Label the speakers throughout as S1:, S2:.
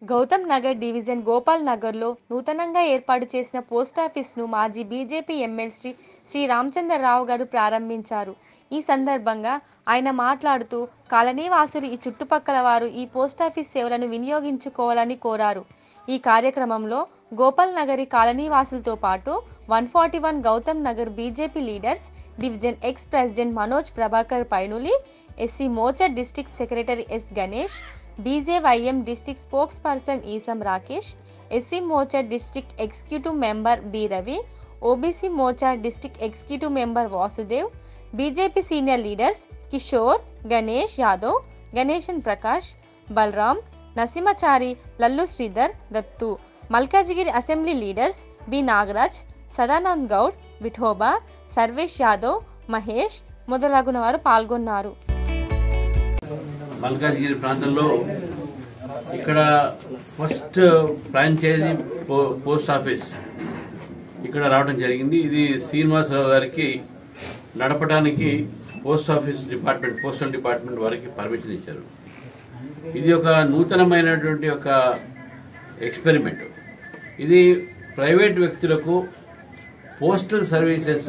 S1: Gautam Nagar division Gopal నగర్లో నూతనంగా ఏర్పాటు చేసిన పోస్టాఫీస్ను మాజీ బీజేపీ ఎమ్మెల్సీ శ్రీ రామచంద్రరావు గారు ప్రారంభించారు. ఈ సందర్భంగా ఆయన మాట్లాడుతూ కాలనీవాసులు, ఈ చుట్టుపక్కల వారు ఈ పోస్టాఫీస్ సేవలను వినియోగించుకోవాలని కోరారు. ఈ కార్యక్రమంలో గోపాల్ నగరి కాలనీవాసులతో పాటు one forty one Gautam Nagar BJP leaders, division ex president Manoj Prabhakar Painuli, SC Morcha district secretary S Ganesh, BJYM district spokesperson Esam Rakesh, SC Morcha district executive member B Ravi, OBC Morcha district executive member Vasudev, BJP senior leaders Kishore, Ganesh Yadav, Ganesan Prakash, Balaram, Narasimhachari, Lallu Sridhar, Dattu, Malkajgiri assembly leaders B Nagaraj, Sadanand Goud, Vithoba, Sarvesh Yadav, Mahesh మొదలగున వారు పాల్గొన్నారు.
S2: మల్కాజ్గిరి ప్రాంతంలో ఇక్కడ first franchisee పో- post office ఇక్కడ రావడం జరిగింది ఇది శ్రీనివాసరావు గారికి నడపడానికి post office department postal department వారికి పర్మిషన్ ఇచ్చారు ఇది ఒక నూతనమైనటువంటి ఒక ఎక్స్పెరిమెంట్ ఇది ప్రైవేట్ వ్యక్తులకు పోస్టల్ సర్వీసెస్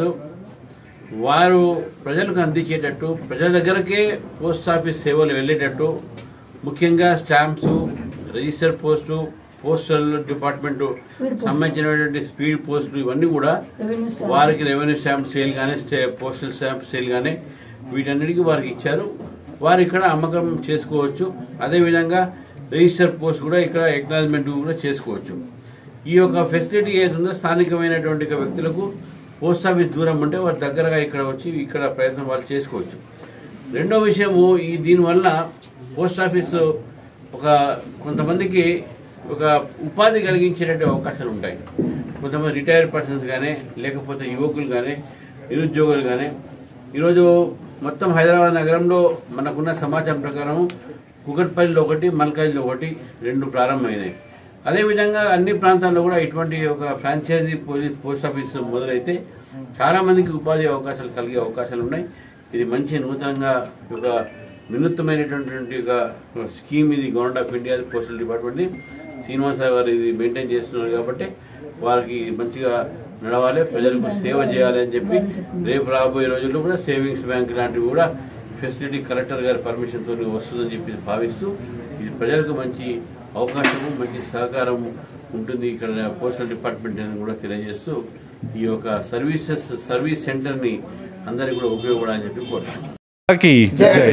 S2: వారు ప్రజలకు అందించేటట్టు ప్రజల దగ్గరకే పోస్ట్ ఆఫీస్ సేవలు వెళ్ళేటట్టు ముఖ్యంగా stamps register post postal department సంబంధించినటువంటి స్పీడ్ పోస్టులు ఇవన్నీ కూడా వారికి రెవెన్యూ స్టాంప్ సేల్ కానీ స్టే- పోస్టల్ స్టాంప్ సేల్ కానీ వీటన్నిటికీ వారికి ఇచ్చారు వారు ఇక్కడ అమ్మకం చేసుకోవచ్చు అదేవిధంగా రిజిస్టర్ పోస్ట్ కూడా ఇక్కడ ఎక్నాలజ్మెంట్ కూడా చేసుకోవచ్చు ఈ యొక్క ఫెసిలిటీ ఏదైతుందో స్థానికమైనటువంటి వ్యక్తులకు పోస్ట్ ఆఫీస్ దూరం ఉంటే వారి దగ్గరగా ఇక్కడ వచ్చి ఇక్కడ ప్రయత్నం వాళ్ళు చేసుకోవచ్చు రెండో విషయము ఈ దీనివల్ల పోస్ట్ ఆఫీస్ ఒక కొంతమందికి ఒక ఉపాధి కలిగించేటువంటి అవకాశాలు ఉంటాయి కొంతమంది రిటైర్డ్ పర్సన్స్ కానీ లేకపోతే యువకులు కానీ నిరుద్యోగులు కానీ ఈరోజు మొత్తం హైదరాబాద్ నగరంలో మనకున్న సమాచారం ప్రకారం కుకట్పల్లిలో ఒకటి మల్కాజ్లో ఒకటి రెండు ప్రారంభమైనాయి అదేవిధంగా అన్ని ప్రాంతాల్లో కూడా ఇటువంటి ఒక ఫ్రాంచైజీ పోలీస్ పోస్ట్ ఆఫీస్ మొదలైతే చాలా మందికి ఉపాధి అవకాశాలు కలిగే అవకాశాలు ఉన్నాయి ఇది మంచి నూతనంగా ఒక వినూత్నమైనటువంటి ఒక స్కీమ్ ఇది government of India postal department Srinivasarao గారు ఇది మెయింటైన్ చేస్తున్నారు కాబట్టి వారికి మంచిగా నడవాలి ప్రజలకు సేవ చేయాలి అని చెప్పి రేపు రాబోయే రోజుల్లో కూడా సేవింగ్స్ బ్యాంక్ లాంటివి కూడా ఫెసిలిటీ కలెక్టర్ గారి పర్మిషన్ తో వస్తుందని చెప్పి భావిస్తూ ఇది ప్రజలకు మంచి అవకాశము మంచి సహకారం ఉంటుంది ఇక్కడ పోస్టల్ డిపార్ట్మెంట్ అని కూడా తెలియజేస్తూ ఈ యొక్క సర్వీసెస్ సర్వీస్ సెంటర్ ని అందరికి కూడా ఉపయోగపడాలని చెప్పి కోరుతున్నాను
S3: కి జై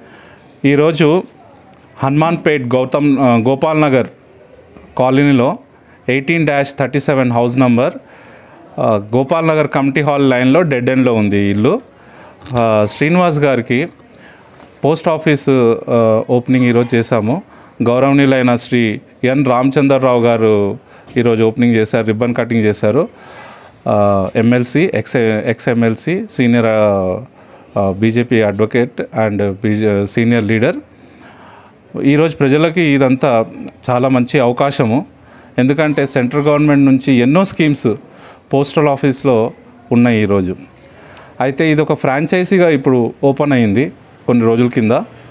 S3: ఈరోజు హనుమాన్పేట్ గౌతమ్ ఆ, గోపాల్ నగర్ కాలనీలో eighteen dash thirty seven house number ఆ, గోపాల్ నగర్ కమిటీ హాల్ లైన్లో డెడ్ ఎండ్లో ఉంది ఈ ఇల్లు ఆ, శ్రీనివాస్ గారికి పోస్ట్ ఆఫీస్ ఆ, ఓపెనింగ్ ఈరోజు చేశాము గౌరవనీయులైన శ్రీ ఎన్ రామచంద్రరావు గారు ఈరోజు ఓపెనింగ్ చేశారు రిబ్బన్ కటింగ్ చేశారు MLC ex ex MLC senior BJP advocate and BJ senior leader ఈరోజు ప్రజలకి ఇదంతా చాలా మంచి అవకాశము ఎందుకంటే సెంట్రల్ గవర్నమెంట్ నుంచి ఎన్నో స్కీమ్స్ పోస్టల్ ఆఫీస్లో ఉన్నాయి ఈరోజు అయితే ఇది ఒక ఫ్రాంచైజీగా ఇప్పుడు ఓపెన్ అయింది కొన్ని రోజుల కింద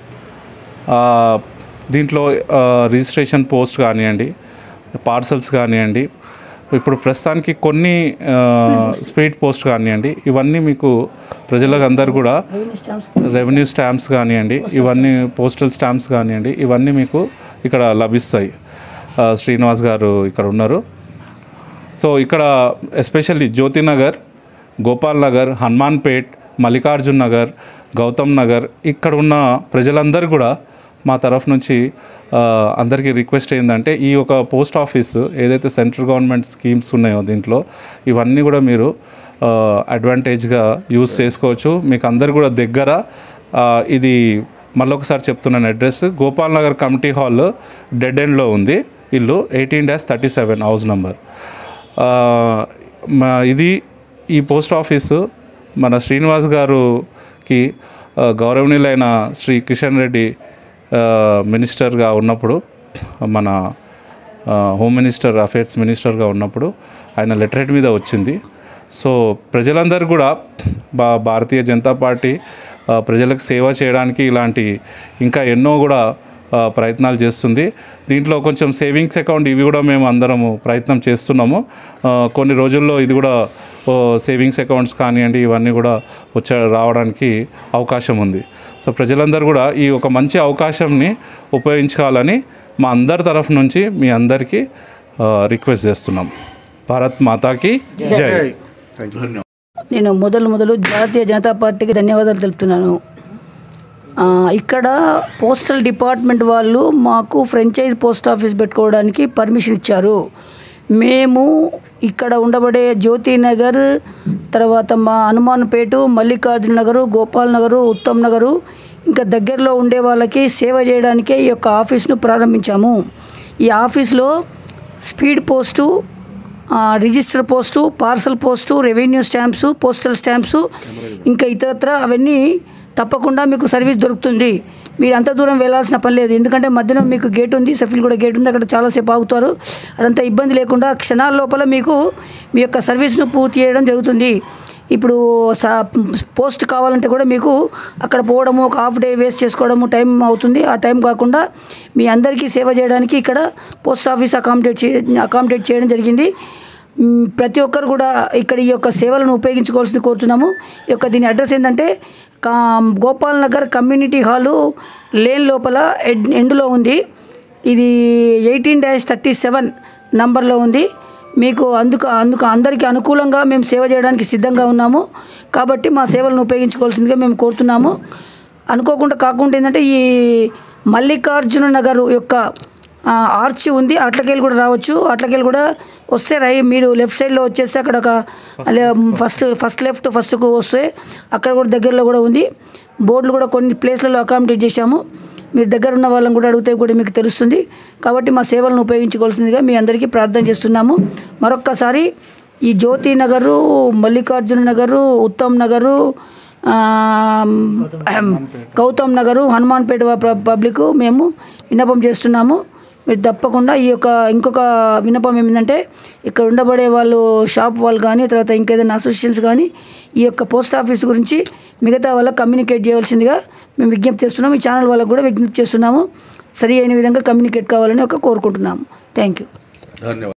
S3: ఆ, దీంట్లో ఆ, రిజిస్ట్రేషన్ పోస్ట్ కానివ్వండి పార్సల్స్ కానివ్వండి ఇప్పుడు ప్రస్తుతానికి కొన్ని ఆ, స్పీడ్ పోస్ట్ కానివ్వండి ఇవన్నీ మీకు ప్రజలకు అందరు కూడా రెవెన్యూ స్టాంప్స్ కానివ్వండి ఇవన్నీ పోస్టల్ స్టాంప్స్ కానివ్వండి ఇవన్నీ మీకు ఇక్కడ లభిస్తాయి ఆ, శ్రీనివాస్ గారు ఇక్కడ ఉన్నారు సో ఇక్కడ ఎస్పెషల్లీ జ్యోతినగర్ గోపాల్ నగర్ హనుమాన్పేట్ మల్లికార్జున్ నగర్ గౌతమ్ నగర్ ఇక్కడ ఉన్న ప్రజలందరూ కూడా మా తరఫు నుంచి ఆ, అందరికీ రిక్వెస్ట్ ఏంటంటే ఈ ఒక పోస్ట్ ఆఫీస్ ఏదైతే సెంట్రల్ గవర్నమెంట్ స్కీమ్స్ ఉన్నాయో దీంట్లో ఇవన్నీ కూడా మీరు అడ్వాంటేజ్గా యూస్ చేసుకోవచ్చు మీకు అందరు కూడా దగ్గర ఆ, ఇది మళ్ళొకసారి చెప్తున్నాను address Gopal Nagar committee hall dead ఎండ్లో ఉంది ఇల్లు eighteen dash thirty seven house number ఆ, మా- ఇది ఈ పోస్ట్ ఆఫీసు మన శ్రీనివాస్ గారుకి ఆ, గౌరవనీయులైన శ్రీ కిషన్ రెడ్డి ఆ, మినిస్టర్గా ఉన్నప్పుడు మన ఆ, హోమ్ మినిస్టర్ అఫేర్స్ మినిస్టర్గా ఉన్నప్పుడు ఆయన లెటరేట్ మీద వచ్చింది సో ప్రజలందరూ కూడా బా భారతీయ జనతా పార్టీ ఆ, ప్రజలకు సేవ చేయడానికి ఇలాంటి ఇంకా ఎన్నో కూడా ఆ, ప్రయత్నాలు చేస్తుంది దీంట్లో కొంచెం సేవింగ్స్ అకౌంట్ ఇవి కూడా మేము అందరము ప్రయత్నం చేస్తున్నాము ఆ, కొన్ని రోజుల్లో ఇది కూడా ఓ, సేవింగ్స్ అకౌంట్స్ కానివ్వండి ఇవన్నీ కూడా వచ్చే రావడానికి అవకాశం ఉంది సో ప్రజలందరూ కూడా ఈ ఒక మంచి అవకాశంని ఉపయోగించుకోవాలని మా అందరి తరఫు నుంచి మీ అందరికీ ఆ, రిక్వెస్ట్ చేస్తున్నాం భారత్ మాతాకి జై
S4: నేను మొదలు మొదలు జాతీయ జనతా పార్టీకి ధన్యవాదాలు తెలుపుతున్నాను ఆ, ఇక్కడ పోస్టల్ డిపార్ట్మెంట్ వాళ్ళు మాకు ఫ్రెంచైజ్ పోస్ట్ ఆఫీస్ పెట్టుకోవడానికి పర్మిషన్ ఇచ్చారు మేము ఇక్కడ ఉండబడే జ్యోతి నగర్ తర్వాత మా హనుమాన్పేట మల్లికార్జున నగరు గోపాల్ నగరు ఉత్తమ్ నగరు ఇంకా దగ్గరలో ఉండే వాళ్ళకి సేవ చేయడానికే ఈ యొక్క ఆఫీస్ను ప్రారంభించాము ఈ ఆఫీస్లో స్పీడ్ పోస్టు ఆ, register post parcel post revenue stamps postal stamps ఇంకా ఇతరత్ర అవన్నీ తప్పకుండా మీకు సర్వీస్ దొరుకుతుంది మీరు అంత దూరం వెళ్ళాల్సిన పని లేదు ఎందుకంటే మధ్యలో మీకు గేట్ ఉంది సఫిల్ కూడా గేట్ ఉంది అక్కడ చాలాసేపు ఆగుతారు అదంతా ఇబ్బంది లేకుండా క్షణాల లోపల మీకు మీ యొక్క సర్వీస్ను పూర్తి చేయడం జరుగుతుంది ఇప్పుడు సా పోస్ట్ కావాలంటే కూడా మీకు అక్కడ పోవడము ఒక హాఫ్ డే వేస్ట్ చేసుకోవడము టైం అవుతుంది ఆ టైం కాకుండా మీ అందరికీ సేవ చేయడానికి ఇక్కడ పోస్ట్ ఆఫీస్ అకామిడేట్ చే అకామిడేట్ చేయడం జరిగింది మ్, ప్రతి ఒక్కరు కూడా ఇక్కడ ఈ యొక్క సేవలను ఉపయోగించుకోవాల్సింది కోరుతున్నాము ఈ యొక్క దీని అడ్రస్ ఏంటంటే కా Gopal Nagar community hall lane లోపల ఎడ్ ఎండ్లో ఉంది ఇది ఎయిటీన్ డాష్ థర్టీ సెవెన్ నంబర్లో ఉంది మీకు అందుకు అందుకు అందరికీ అనుకూలంగా మేము సేవ చేయడానికి సిద్ధంగా ఉన్నాము కాబట్టి మా సేవలను ఉపయోగించుకోవాల్సిందిగా మేము కోరుతున్నాము అనుకోకుండా కాకుండా ఏంటంటే ఈ మల్లికార్జున నగర్ యొక్క ఆ, ఆర్చి ఉంది అట్లకెళ్ళి కూడా రావచ్చు అట్లకెళ్ళి కూడా వస్తే రై మీరు లెఫ్ట్ సైడ్లో వచ్చేస్తే అక్కడ ఒక లే- ఫస్ట్ ఫస్ట్ లెఫ్ట్ ఫస్ట్కు వస్తే అక్కడ కూడా దగ్గరలో కూడా ఉంది బోర్డులు కూడా కొన్ని ప్లేస్లలో అకామిడేట్ చేశాము మీరు దగ్గర ఉన్న వాళ్ళని కూడా అడిగితే కూడా మీకు తెలుస్తుంది కాబట్టి మా సేవలను ఉపయోగించుకోవాల్సిందిగా మీ అందరికీ ప్రార్థన చేస్తున్నాము మరొక్కసారి ఈ జ్యోతి నగరు మల్లికార్జున నగరు ఉత్తమ్ నగరు ఆ, గౌతమ్ నగరు హనుమాన్పేట ప- పబ్లిక్ మేము విన్నపం చేస్తున్నాము మీరు తప్పకుండా ఈ యొక్క ఇంకొక విన్నపం ఏమిటంటే ఇక్కడ ఉండబడే వాళ్ళు షాప్ వాళ్ళు కానీ తర్వాత ఇంకేదైనా అసోసియేషన్స్ కానీ ఈ యొక్క పోస్ట్ ఆఫీస్ గురించి మిగతా వాళ్ళకి కమ్యూనికేట్ చేయవలసిందిగా మేము విజ్ఞప్తి చేస్తున్నాము ఈ ఛానల్ వాళ్ళకు కూడా విజ్ఞప్తి చేస్తున్నాము సరి అయిన విధంగా కమ్యూనికేట్ కావాలని ఒక కోరుకుంటున్నాము థ్యాంక్ యూ
S3: ధన్యవాదాలు